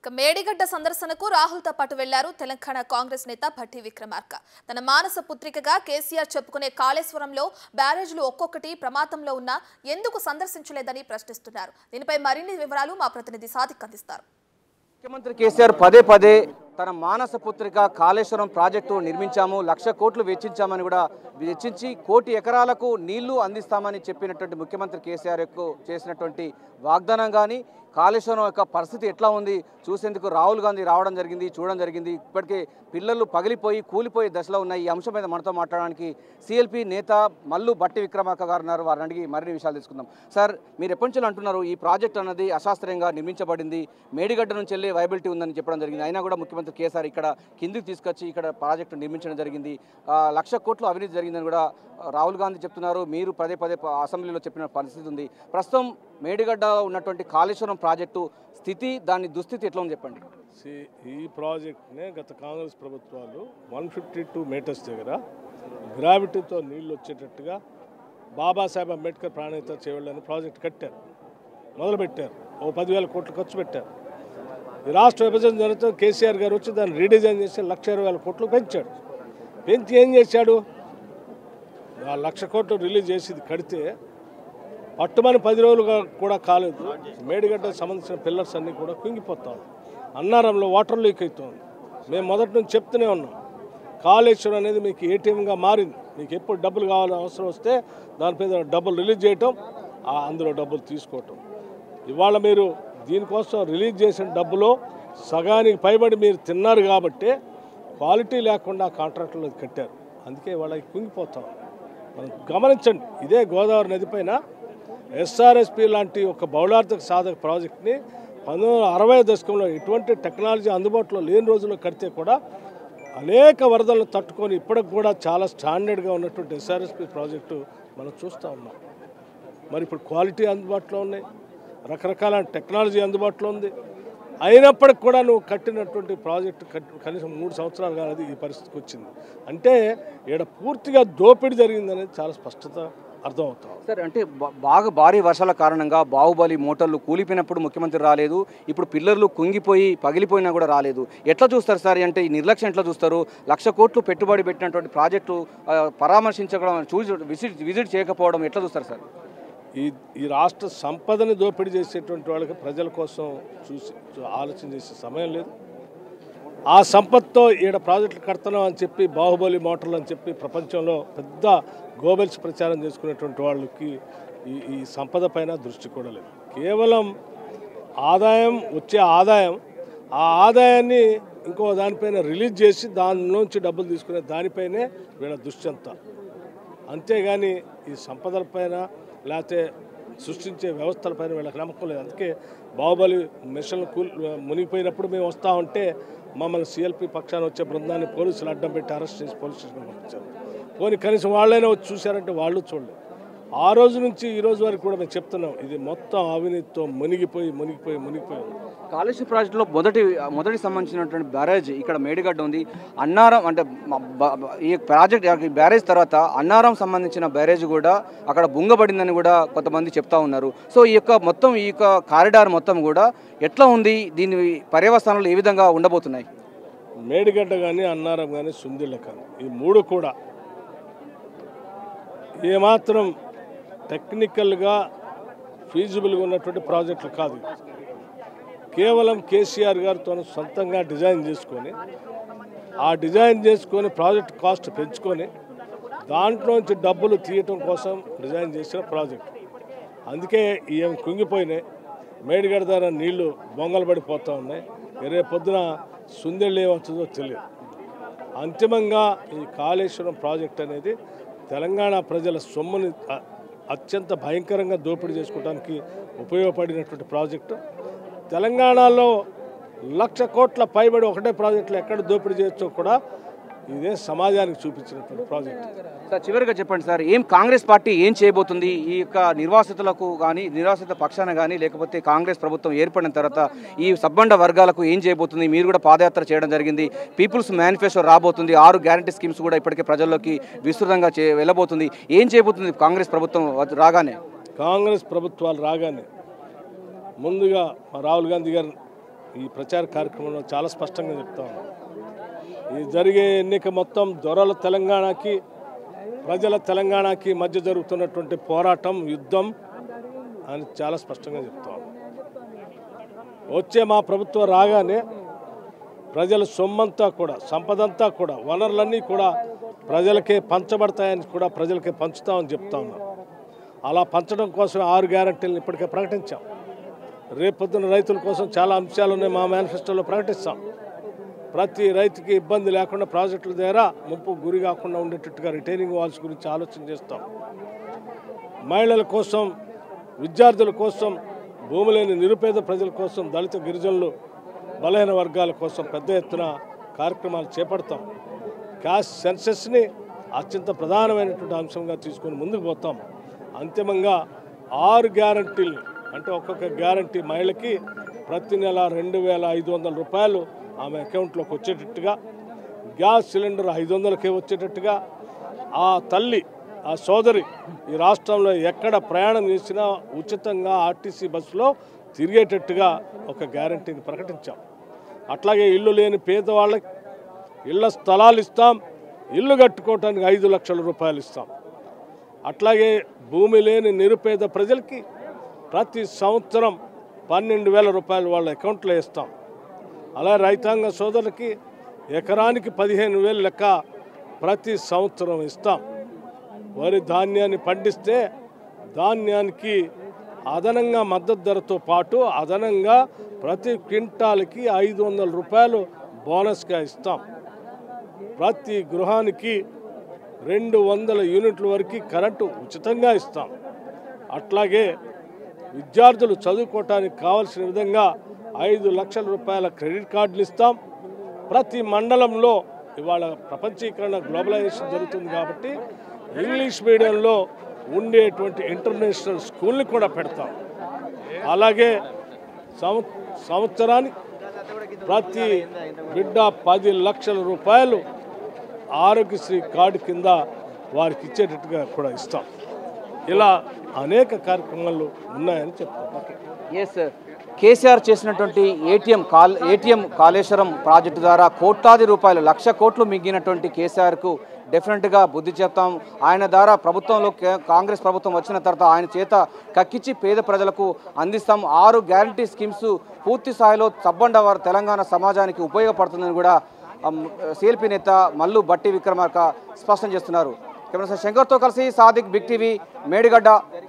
ఇక మేడిగడ్డ సందర్శనకు రాహుల్తో పాటు వెళ్లారు తెలంగాణ కాంగ్రెస్ నేత భట్టి విక్రమార్క తన మానస పుత్రికగా కేసీఆర్ చెప్పుకునే కాళేశ్వరంలో బ్యారేజ్లు ఒక్కొక్కటి ప్రమాదంలో ఉన్నా ఎందుకు సందర్శించలేదని ప్రశ్నిస్తున్నారు దీనిపై మరిన్ని వివరాలు మా ప్రతినిధి సాదిక్ అందిస్తారు ముఖ్యమంత్రి కేసీఆర్ పదే పదే తన మానస పుత్రిక కాళేశ్వరం ప్రాజెక్టు నిర్మించాము లక్ష కోట్లు వెచ్చించామని కూడా వెచ్చించి కోటి ఎకరాలకు నీళ్లు అందిస్తామని చెప్పినటువంటి ముఖ్యమంత్రి కేసీఆర్ యొక్క చేసినటువంటి వాగ్దానం కానీ కాళేశ్వరం యొక్క పరిస్థితి ఎట్లా ఉంది చూసేందుకు రాహుల్ గాంధీ రావడం జరిగింది చూడడం జరిగింది ఇప్పటికే పిల్లలు పగిలిపోయి కూలిపోయే దశలో ఉన్నాయి ఈ అంశం మీద మనతో మాట్లాడడానికి సిఎల్పి నేత మల్లు బట్టి విక్రమార్క గారు ఉన్నారు వారిని అడిగి మరిన్ని విషయాలు తెలుసుకుందాం సార్ మీరు ఎప్పటి నుంచి అంటున్నారు ఈ ప్రాజెక్ట్ అన్నది అశాస్త్రీయంగా నిర్మించబడింది మేడిగడ్డ నుంచి వెళ్ళి వైబిలిటీ ఉందని చెప్పడం జరిగింది అయినా కూడా ముఖ్యమంత్రి కేసీఆర్ ఇక్కడ కిందికి తీసుకొచ్చి ఇక్కడ ప్రాజెక్టు నిర్మించడం జరిగింది ఆ, లక్ష కోట్లు అవినీతి జరిగిందని కూడా రాహుల్ గాంధీ చెప్తున్నారు మీరు పదే పదే ప- అసెంబ్లీలో చెప్పిన పరిస్థితి ఉంది ప్రస్తుతం మేడిగడ్డలో ఉన్నటువంటి కాళేశ్వరం ప్రాజెక్టు స్థితి దాని దుస్థితి ఎట్లా ఉంది చెప్పండి See, ఈ ప్రాజెక్ట్నే గత కాంగ్రెస్ ప్రభుత్వాలు వన్ ఫిఫ్టీ టూ మీటర్స్ దగ్గర గ్రావిటీతో నీళ్లు వచ్చేటట్టుగా బాబాసాహెబ్ అంబేద్కర్ ప్రాణహిత చేయాలని ప్రాజెక్ట్ కట్టారు మొదలుపెట్టారు ఓ పదివేల కోట్లు ఖర్చు పెట్టారు ఈ రాష్ట్ర విభజన జరుగుతూ కేసీఆర్ గారు వచ్చి దాన్ని రీడిజైన్ చేసి లక్ష ఇరవై వేల కోట్లు పెంచాడు పెంచి ఏం చేశాడు ఆ లక్ష కోట్లు రిలీజ్ చేసి ఇది కడితే పట్టుమని పది రోజులుగా కూడా కాలేదు మేడిగడ్డకు సంబంధించిన పిల్లర్స్ అన్నీ కూడా కుంగిపోతాం అన్నారంలో వాటర్ లీక్ అవుతుంది మేము మొదటి నుంచి చెప్తూనే ఉన్నాం కాళేశ్వరం అనేది మీకు ఏటీఎంగా మారింది మీకు ఎప్పుడు డబ్బులు కావాలని అవసరం వస్తే దాని మీద డబ్బులు రిలీజ్ చేయటం ఆ అందులో డబ్బులు తీసుకోవటం ఇవాళ మీరు దీనికోసం రిలీజ్ చేసిన డబ్బులో సగానికి పైబడి మీరు తిన్నారు కాబట్టి క్వాలిటీ లేకుండా కాంట్రాక్టులు కట్టారు అందుకే ఇవాళ ఇవి కుంగిపోతాం మనం గమనించండి ఇదే గోదావరి నది పైన ఎస్ఆర్ఎస్పి లాంటి ఒక బౌలార్థక సాధక ప్రాజెక్ట్ని పంతొమ్మిది వందల అరవై దశకంలో ఎటువంటి టెక్నాలజీ అందుబాటులో లేని రోజుల్లో కడితే కూడా అనేక వరదలను తట్టుకొని ఇప్పటికి కూడా చాలా స్టాండర్డ్గా ఉన్నటువంటి ఎస్ఆర్ఎస్పి ప్రాజెక్టు మనం చూస్తూ ఉన్నాం మరి ఇప్పుడు క్వాలిటీ అందుబాటులో ఉన్నాయి రకరకాల టెక్నాలజీ అందుబాటులో ఉంది అయినప్పటికి కూడా నువ్వు కట్టినటువంటి ప్రాజెక్టు కట్ కనీసం మూడు సంవత్సరాలు కాదు ఈ పరిస్థితికి వచ్చింది అంటే ఈడ పూర్తిగా దోపిడీ జరిగిందనేది చాలా స్పష్టత అర్థమవుతాం సార్ అంటే బా- బాగా భారీ వర్షాల కారణంగా బాహుబలి మోటార్లు కూలిపోయినప్పుడు ముఖ్యమంత్రి రాలేదు ఇప్పుడు పిల్లర్లు కుంగిపోయి పగిలిపోయినా కూడా రాలేదు ఎట్లా చూస్తారు సార్ అంటే ఈ నిర్లక్ష్యం ఎట్లా చూస్తారు లక్ష కోట్లు పెట్టుబడి పెట్టినటువంటి ప్రాజెక్టు ఆ, పరామర్శించడం చూసి విజిట్ విజిట్ చేయకపోవడం ఎట్లా చూస్తారు సార్ ఈ ఈ రాష్ట్ర సంపదని దోపిడీ చేసేటువంటి వాళ్ళకి ప్రజల కోసం చూసి చూ- ఆలోచన చేసే సమయం లేదు ఆ సంపత్తో ఈడ ప్రాజెక్టులు కడుతున్నాం అని చెప్పి బాహుబలి మోటార్లు అని చెప్పి ప్రపంచంలో పెద్ద గోబెల్స్ ప్రచారం చేసుకునేటువంటి వాళ్ళకి ఈ ఈ సంపద పైన దృష్టి కూడా లేదు కేవలం ఆదాయం వచ్చే ఆదాయం ఆ ఆదాయాన్ని ఇంకో దానిపైన రిలీజ్ చేసి దానిలోంచి డబ్బులు తీసుకునే దానిపైనే వీళ్ళ దృష్టి అంతా అంతేగాని ఈ సంపదలపైన లేకపోతే సృష్టించే వ్యవస్థలపైన వీళ్ళకి నమ్మకం లేదు అందుకే బాహుబలి మిషన్లు కూల్ మునిగిపోయినప్పుడు మేము వస్తా ఉంటే మమ్మల్ని సిఎల్పి పక్షాన వచ్చే బృందాన్ని పోలీసులు అడ్డం పెట్టి అరెస్ట్ చేసి పోలీస్ స్టేషన్ పంపించారు పోనీ కనీసం వాళ్ళైనా వచ్చి చూశారంటే వాళ్ళు చూడలేదు ఆ రోజు నుంచి ఈ రోజు వరకు కూడా మేము చెప్తున్నాం ఇది మొత్తం అవినీతితో మునిగిపోయి మునిగిపోయి మునిగిపోయి ఉంది. కాళేశ్వరం ప్రాజెక్టులో మొదటి మొదటి సంబంధించినటువంటి బ్యారేజ్ ఇక్కడ మేడిగడ్డ ఉంది అన్నారం అంటే మ- బ- బ- ఈ ప్రాజెక్ట్ ఈ బ్యారేజ్ తర్వాత అన్నారం సంబంధించిన బ్యారేజ్ కూడా అక్కడ బుంగబడిందని కూడా కొంతమంది చెప్తా ఉన్నారు సో ఈ యొక్క మొత్తం ఈ యొక్క కారిడార్ మొత్తం కూడా ఎట్లా ఉంది దీని పర్యవస్థానాలు ఏ విధంగా ఉండబోతున్నాయి మేడిగడ్డ కానీ అన్నారం కానీ సుందిళ్ళ కానీ ఈ మూడు కూడా ఏమాత్రం టెక్నికల్గా ఫీజిబుల్గా ఉన్నటువంటి ప్రాజెక్టులు కాదు ఇవి. కేవలం కేసీఆర్ గారితో సొంతంగా డిజైన్ చేసుకొని ఆ డిజైన్ చేసుకొని ప్రాజెక్ట్ కాస్ట్ పెంచుకొని దాంట్లోంచి డబ్బులు తీయటం కోసం డిజైన్ చేసిన ప్రాజెక్ట్ అందుకే ఏం కుంగిపోయినాయి మేడిగడ్డ ద్వారా నీళ్లు బొంగలు పడిపోతూ ఉన్నాయి రేపు పొద్దున సుందెళ్ళు ఏమవుతుందో తెలియదు అంతిమంగా ఈ కాళేశ్వరం ప్రాజెక్ట్ అనేది తెలంగాణ ప్రజల సొమ్ముని అ- అత్యంత భయంకరంగా దోపిడీ చేసుకోవడానికి ఉపయోగపడినటువంటి ప్రాజెక్టు తెలంగాణలో లక్ష కోట్ల పైబడి ఒకటే ప్రాజెక్టులు ఎక్కడ దోపిడీ చేయొచ్చో కూడా ఇదే సమాజానికి చూపించినటువంటి ప్రాజెక్ట్ సార్ చివరిగా చెప్పండి సార్ ఏం కాంగ్రెస్ పార్టీ ఏం చేయబోతుంది ఈ యొక్క నిర్వాసితులకు కానీ నిర్వాసిత పక్షాన కానీ లేకపోతే కాంగ్రెస్ ప్రభుత్వం ఏర్పడిన తర్వాత ఈ సబ్బండ వర్గాలకు ఏం చేయబోతుంది మీరు కూడా పాదయాత్ర చేయడం జరిగింది పీపుల్స్ మేనిఫెస్టో రాబోతుంది ఆరు గ్యారంటీ స్కీమ్స్ కూడా ఇప్పటికే ప్రజల్లోకి విస్తృతంగా చే వెళ్ళబోతుంది ఏం చేయబోతుంది కాంగ్రెస్ ప్రభుత్వం వ- రాగానే కాంగ్రెస్ ప్రభుత్వాలు రాగానే ముందుగా మా రాహుల్ గాంధీ గారు ఈ ప్రచార కార్యక్రమంలో చాలా స్పష్టంగా చెప్తా ఉన్నాం ఈ జరిగే ఎన్నిక మొత్తం దొరల తెలంగాణకి ప్రజల తెలంగాణకి మధ్య జరుగుతున్నటువంటి పోరాటం యుద్ధం అని చాలా స్పష్టంగా చెప్తా ఉన్నాం వచ్చే మా ప్రభుత్వం రాగానే ప్రజల సొమ్మంతా కూడా సంపదంతా కూడా వనరులన్నీ కూడా ప్రజలకే పంచబడతాయని కూడా ప్రజలకే పంచుతామని చెప్తా ఉన్నాం అలా పంచడం కోసం ఆరు గ్యారంటీలను ఇప్పటికే ప్రకటించాం రేపొద్దున రైతుల కోసం చాలా అంశాలు ఉన్నాయి మా మేనిఫెస్టోలో ప్రకటిస్తాం ప్రతి రైతుకి ఇబ్బంది లేకుండా ప్రాజెక్టుల ద్వారా ముప్పు గురి కాకుండా ఉండేటట్టుగా రిటైనింగ్ వాల్స్ గురించి ఆలోచన చేస్తాం మహిళల కోసం విద్యార్థుల కోసం భూమి లేని నిరుపేద ప్రజల కోసం దళిత గిరిజనులు బలహీన వర్గాల కోసం పెద్ద ఎత్తున కార్యక్రమాలు చేపడతాం క్యాష్ సెన్సెస్ని అత్యంత ప్రధానమైనటువంటి అంశంగా తీసుకొని ముందుకు పోతాం అంతిమంగా ఆరు గ్యారంటీలు అంటే ఒక్కొక్క గ్యారంటీ మహిళకి ప్రతి నెల రెండు వేల ఐదు వందల రూపాయలు ఆమె అకౌంట్లోకి వచ్చేటట్టుగా గ్యాస్ సిలిండర్ ఐదు వందలకే వచ్చేటట్టుగా ఆ తల్లి ఆ సోదరి ఈ రాష్ట్రంలో ఎక్కడ ప్రయాణం చేసినా ఉచితంగా ఆర్టీసీ బస్సులో తిరిగేటట్టుగా ఒక గ్యారంటీని ప్రకటించాం అట్లాగే ఇల్లు లేని పేదవాళ్ళకి ఇళ్ల స్థలాలు ఇస్తాం ఇల్లు కట్టుకోవటానికి ఐదు లక్షల రూపాయలు ఇస్తాం అట్లాగే భూమి లేని నిరుపేద ప్రజలకి ప్రతి సంవత్సరం పన్నెండు వేల రూపాయలు వాళ్ళ అకౌంట్లో ఇస్తాం అలా రైతాంగ సోదరులకి ఎకరానికి పదిహేను వేలు లెక్క ప్రతి సంవత్సరం ఇస్తాం వరి ధాన్యాన్ని పండిస్తే ధాన్యానికి అదనంగా మద్దతు ధరతో పాటు అదనంగా ప్రతి క్వింటాల్కి ఐదు వందల రూపాయలు బోనస్గా ఇస్తాం ప్రతి గృహానికి రెండు వందల యూనిట్ల వరకు కరెంటు ఉచితంగా ఇస్తాం అట్లాగే విద్యార్థులు చదువుకోవటానికి కావలసిన విధంగా ఐదు లక్షల రూపాయల క్రెడిట్ కార్డులు ఇస్తాం ప్రతి మండలంలో ఇవాళ ప్రపంచీకరణ గ్లోబలైజేషన్ జరుగుతుంది కాబట్టి ఇంగ్లీష్ మీడియంలో ఉండేటువంటి ఇంటర్నేషనల్ స్కూల్ని కూడా పెడతాం అలాగే సంవ సంవత్సరానికి ప్రతి బిడ్డ పది లక్షల రూపాయలు ఆరోగ్యశ్రీ కార్డు కింద వారికి ఇచ్చేటట్టుగా కూడా ఇస్తాం ఇలా అనేక కార్యక్రమాలు ఉన్నాయని చెప్తాను ఎస్ కేసీఆర్ చేసినటువంటి ATM call ATM Kaleshwaram project ద్వారా కోట్లాది రూపాయలు లక్ష కోట్లు మింగినటువంటి కేసీఆర్కు డెఫినెట్గా బుద్ధి చెప్తాం ఆయన ద్వారా ప్రభుత్వంలో కే- కాంగ్రెస్ ప్రభుత్వం వచ్చిన తర్వాత ఆయన చేత కక్కించి పేద ప్రజలకు అందిస్తాం ఆరు గ్యారంటీ స్కీమ్స్ పూర్తి స్థాయిలో చబ్బండ వారు తెలంగాణ సమాజానికి ఉపయోగపడుతుందని కూడా సిఎల్పి నేత మల్లు బట్టి విక్రమార్క స్పష్టం చేస్తున్నారు కెమెరా శంకర్తో కలిసి సాదిక్ బిగ్ టీవీ మేడిగడ్డ